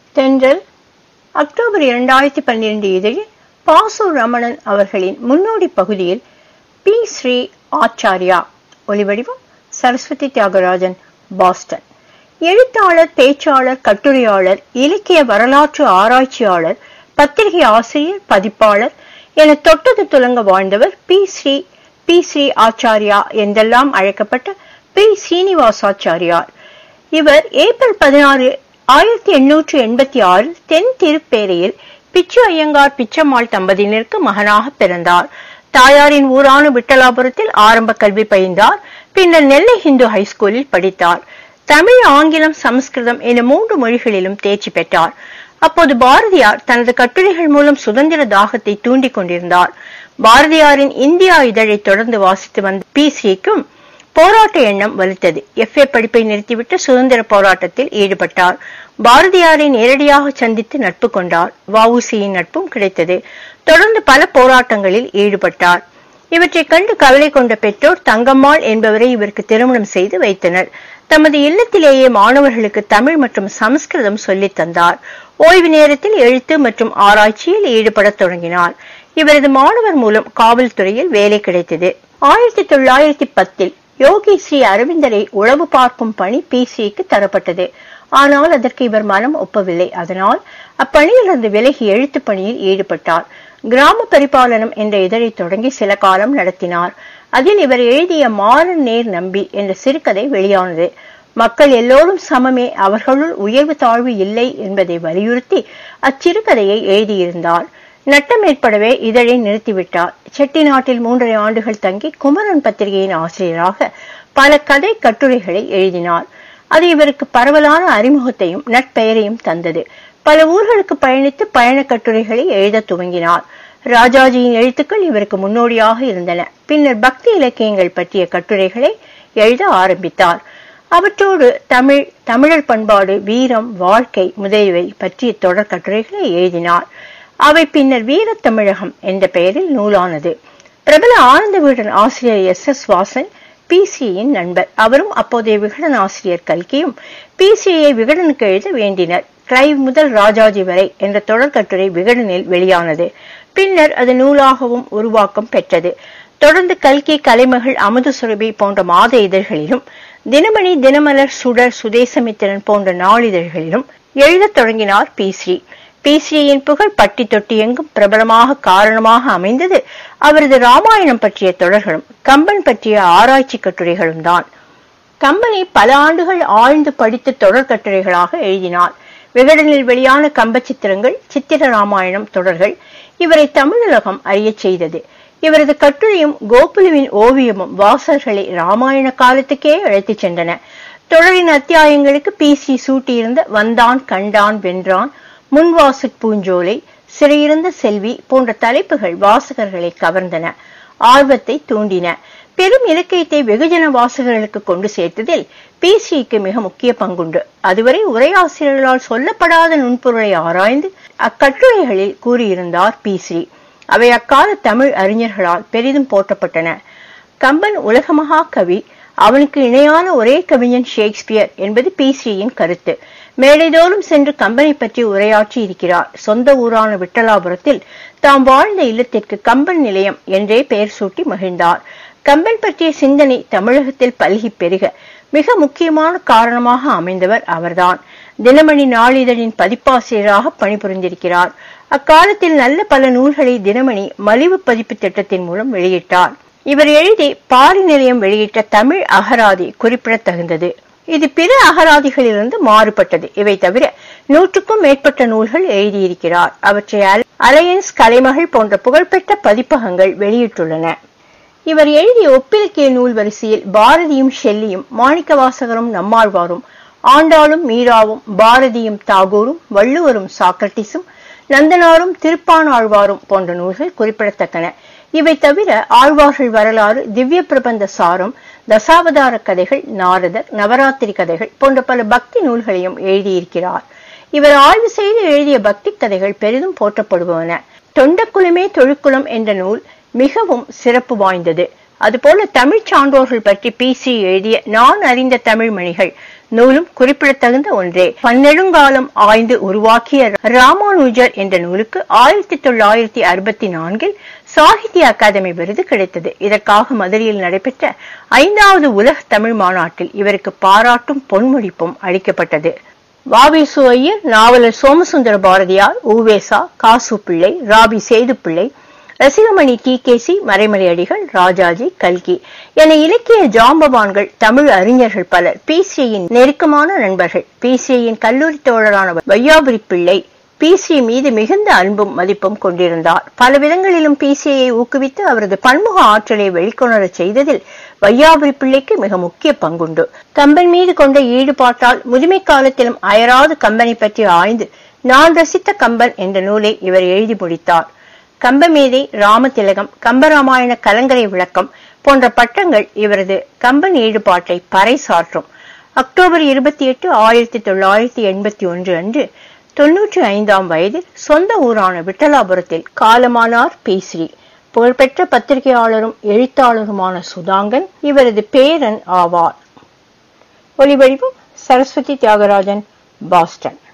தென்றல் அக்டோபர் இரண்டாயிரத்தி பன்னிரண்டு இதழில் பாசு ரமணன் அவர்களின் முன்னோடி பகுதியில் பி ஸ்ரீ ஆச்சாரியா ஒலிவடிவம் சரஸ்வதி தியாகராஜன் பாஸ்டன் எழுத்தாளர் பேச்சாளர் கட்டுரையாளர் இலக்கிய வரலாற்று ஆராய்ச்சியாளர் பத்திரிகை ஆசிரியர் பதிப்பாளர் என தொட்டது துலங்க வாழ்ந்தவர் பி ஸ்ரீ பி ஸ்ரீ ஆச்சாரியா என்றெல்லாம் அழைக்கப்பட்ட பி சீனிவாசாச்சாரியார் இவர் ஏப்ரல் பதினாறு ஆயிரத்தி எண்ணூற்று எண்பத்தி ஆறில் தென் திருப்பேரையில் பிச்சு ஐயங்கார் பிச்சம்மாள் தம்பதியினருக்கு மகனாக பிறந்தார் தாயாரின் ஊரான விட்டலாபுரத்தில் ஆரம்ப கல்வி பயின்றார் பின்னர் நெல்லை ஹிந்து ஹைஸ்கூலில் படித்தார் தமிழ் ஆங்கிலம் சமஸ்கிருதம் என மூன்று மொழிகளிலும் தேர்ச்சி பெற்றார் அப்போது பாரதியார் தனது கட்டுரைகள் மூலம் சுதந்திர தாகத்தை தூண்டிக் கொண்டிருந்தார் பாரதியாரின் இந்தியா இதழை தொடர்ந்து வாசித்து வந்த பி சிக்கும் போராட்ட எண்ணம் வலுத்தது எஃப்ஏ படிப்பை நிறுத்திவிட்டு சுதந்திர போராட்டத்தில் ஈடுபட்டார் பாரதியாரை நேரடியாக சந்தித்து நட்பு கொண்டார் வஉசியின் நட்பும் கிடைத்தது தொடர்ந்து பல போராட்டங்களில் ஈடுபட்டார் இவற்றை கண்டு கவலை கொண்ட பெற்றோர் தங்கம்மாள் என்பவரை இவருக்கு திருமணம் செய்து வைத்தனர் தமது இல்லத்திலேயே மாணவர்களுக்கு தமிழ் மற்றும் சமஸ்கிருதம் சொல்லித் தந்தார் ஓய்வு நேரத்தில் எழுத்து மற்றும் ஆராய்ச்சியில் ஈடுபடத் தொடங்கினார் இவரது மாணவர் மூலம் காவல்துறையில் வேலை கிடைத்தது ஆயிரத்தி தொள்ளாயிரத்தி பத்தில் யோகி ஸ்ரீ அரவிந்தரை உளவு பார்க்கும் பணி பி சிக்கு தரப்பட்டது ஆனால் அதற்கு இவர் மனம் ஒப்பவில்லை அதனால் அப்பணியிலிருந்து விலகி எழுத்து பணியில் ஈடுபட்டார் கிராம பரிபாலனம் என்ற இதழை தொடங்கி சில காலம் நடத்தினார் அதில் இவர் எழுதிய மாறன் நேர் நம்பி என்ற சிறுகதை வெளியானது மக்கள் எல்லோரும் சமமே அவர்களுள் உயர்வு தாழ்வு இல்லை என்பதை வலியுறுத்தி அச்சிறுகதையை எழுதியிருந்தார் நட்டம் ஏற்படவே இதழை நிறுத்திவிட்டார் செட்டிநாட்டில் மூன்றரை ஆண்டுகள் தங்கி குமரன் பத்திரிகையின் ஆசிரியராக பல கதை கட்டுரைகளை எழுதினார் அது இவருக்கு பரவலான அறிமுகத்தையும் நட்பெயரையும் தந்தது பல ஊர்களுக்கு பயணித்து பயண கட்டுரைகளை எழுத துவங்கினார் ராஜாஜியின் எழுத்துக்கள் இவருக்கு முன்னோடியாக இருந்தன பின்னர் பக்தி இலக்கியங்கள் பற்றிய கட்டுரைகளை எழுத ஆரம்பித்தார் அவற்றோடு தமிழ் தமிழர் பண்பாடு வீரம் வாழ்க்கை முதலியவை பற்றிய தொடர் கட்டுரைகளை எழுதினார் அவை பின்னர் வீரத் தமிழகம் என்ற பெயரில் நூலானது பிரபல ஆனந்த வீடன் ஆசிரியர் எஸ் எஸ் வாசன் பிசியின் நண்பர் அவரும் அப்போதைய விகடன் ஆசிரியர் கல்கியும் பிசியை விகடனுக்கு எழுத வேண்டினர் கிளைவ் முதல் ராஜாஜி வரை என்ற தொடர் கட்டுரை விகடனில் வெளியானது பின்னர் அது நூலாகவும் உருவாக்கம் பெற்றது தொடர்ந்து கல்கி கலைமகள் அமுது சுரபி போன்ற மாத இதழ்களிலும் தினமணி தினமலர் சுடர் சுதேசமித்திரன் போன்ற நாளிதழ்களிலும் எழுதத் தொடங்கினார் பி ஸ்ரீ பிசியின் புகழ் பட்டி தொட்டி எங்கும் பிரபலமாக காரணமாக அமைந்தது அவரது ராமாயணம் பற்றிய தொடர்களும் கம்பன் பற்றிய ஆராய்ச்சி கட்டுரைகளும் தான் கம்பனை பல ஆண்டுகள் ஆழ்ந்து படித்து தொடர் கட்டுரைகளாக எழுதினார் விகடனில் வெளியான கம்ப சித்திரங்கள் சித்திர ராமாயணம் தொடர்கள் இவரை தமிழகம் அறியச் செய்தது இவரது கட்டுரையும் கோகுலுவின் ஓவியமும் வாசகர்களை ராமாயண காலத்துக்கே அழைத்துச் சென்றன தொடரின் அத்தியாயங்களுக்கு பி சி சூட்டியிருந்த வந்தான் கண்டான் வென்றான் முன்வாசற் பூஞ்சோலை சிறையிருந்த செல்வி போன்ற தலைப்புகள் வாசகர்களை கவர்ந்தன ஆர்வத்தை தூண்டின பெரும் இலக்கியத்தை வெகுஜன வாசகர்களுக்கு கொண்டு சேர்த்ததில் பி சிக்கு மிக முக்கிய பங்குண்டு அதுவரை உரையாசிரியர்களால் சொல்லப்படாத நுண்பொருளை ஆராய்ந்து அக்கட்டுரைகளில் கூறியிருந்தார் பி ஸ்ரீ அவை அக்கால தமிழ் அறிஞர்களால் பெரிதும் போற்றப்பட்டன கம்பன் உலகமகா கவி அவனுக்கு இணையான ஒரே கவிஞன் ஷேக்ஸ்பியர் என்பது பி சியின் கருத்து மேடைதோறும் சென்று கம்பனை பற்றி உரையாற்றி இருக்கிறார் சொந்த ஊரான விட்டலாபுரத்தில் தாம் வாழ்ந்த இல்லத்திற்கு கம்பன் நிலையம் என்றே பெயர் சூட்டி மகிழ்ந்தார் கம்பன் பற்றிய சிந்தனை தமிழகத்தில் பல்கி பெருக மிக முக்கியமான காரணமாக அமைந்தவர் அவர்தான் தினமணி நாளிதழின் பதிப்பாசிரியராக பணிபுரிந்திருக்கிறார் அக்காலத்தில் நல்ல பல நூல்களை தினமணி மலிவு பதிப்பு திட்டத்தின் மூலம் வெளியிட்டார் இவர் எழுதி பாரி நிலையம் வெளியிட்ட தமிழ் அகராதி குறிப்பிடத்தகுந்தது இது பிற அகராதிகளிலிருந்து மாறுபட்டது இவை தவிர நூற்றுக்கும் மேற்பட்ட நூல்கள் எழுதியிருக்கிறார் அவற்றை அலையன்ஸ் கலைமகள் போன்ற புகழ்பெற்ற பதிப்பகங்கள் வெளியிட்டுள்ளன இவர் எழுதிய ஒப்பிலக்கிய நூல் வரிசையில் பாரதியும் ஷெல்லியும் மாணிக்கவாசகரும் நம்மாழ்வாரும் ஆண்டாளும் மீராவும் பாரதியும் தாகூரும் வள்ளுவரும் சாக்ரட்டிஸும் நந்தனாரும் திருப்பானாழ்வாரும் போன்ற நூல்கள் குறிப்பிடத்தக்கன இவை தவிர ஆழ்வார்கள் வரலாறு திவ்ய பிரபந்த சாரம் தசாவதார கதைகள் நாரதர் நவராத்திரி கதைகள் போன்ற பல பக்தி நூல்களையும் எழுதியிருக்கிறார் இவர் ஆய்வு செய்து எழுதிய பக்தி கதைகள் பெரிதும் போற்றப்படுபவன தொண்டக்குலமே தொழுக்குலம் என்ற நூல் மிகவும் சிறப்பு வாய்ந்தது அதுபோல தமிழ் சான்றோர்கள் பற்றி பி சி எழுதிய நான் அறிந்த தமிழ் மணிகள் நூலும் குறிப்பிடத்தகுந்த ஒன்றே பன்னெடுங்காலம் ஆய்ந்து உருவாக்கிய ராமானுஜர் என்ற நூலுக்கு ஆயிரத்தி தொள்ளாயிரத்தி அறுபத்தி நான்கில் சாகித்ய அகாதமி விருது கிடைத்தது இதற்காக மதுரையில் நடைபெற்ற ஐந்தாவது உலக தமிழ் மாநாட்டில் இவருக்கு பாராட்டும் பொன்முடிப்பும் அளிக்கப்பட்டது வாவேசு ஐயர் நாவலர் Somasundara Bharathiyar U Ve Sa Kasu Pillai Ra Pi Sethupillai Rasikamani T K C Maraimalai Adigal Rajaji கல்கி என இலக்கிய ஜாம்பவான்கள் தமிழ் அறிஞர்கள் பலர் பிசியின் நெருக்கமான நண்பர்கள் பிசியின் கல்லூரி தோழரான வையாபுரி பிள்ளை பிசி மீது மிகுந்த அன்பும் மதிப்பும் கொண்டிருந்தார் பல விதங்களிலும் பிசியை ஊக்குவித்து அவரது பன்முக ஆற்றலை வெளிக்கொணரச் செய்ததில் வையாபுரி பிள்ளைக்கு மிக முக்கிய பங்குண்டு கம்பன் மீது கொண்ட ஈடுபாட்டால் முதுமை காலத்திலும் அயராது கம்பனை பற்றி ஆய்ந்து நான் ரசித்த கம்பன் என்ற நூலை இவர் எழுதி முடித்தார் கம்பமேதை ராமதிலகம் கம்பராமாயண கலங்கரை விளக்கம் போன்ற பட்டங்கள் இவரது கம்பன் ஈடுபாட்டை பறைசாற்றும் அக்டோபர் இருபத்தி எட்டு ஆயிரத்தி தொள்ளாயிரத்தி எண்பத்தி ஒன்று அன்று தொன்னூற்றி ஐந்தாம் வயதில் சொந்த ஊரான விட்டலாபுரத்தில் காலமானார் பி ஸ்ரீ புகழ்பெற்ற பத்திரிகையாளரும் எழுத்தாளருமான சுதாங்கன் இவரது பேரன் ஆவார் ஒளிவடிவம் சரஸ்வதி தியாகராஜன் பாஸ்டன்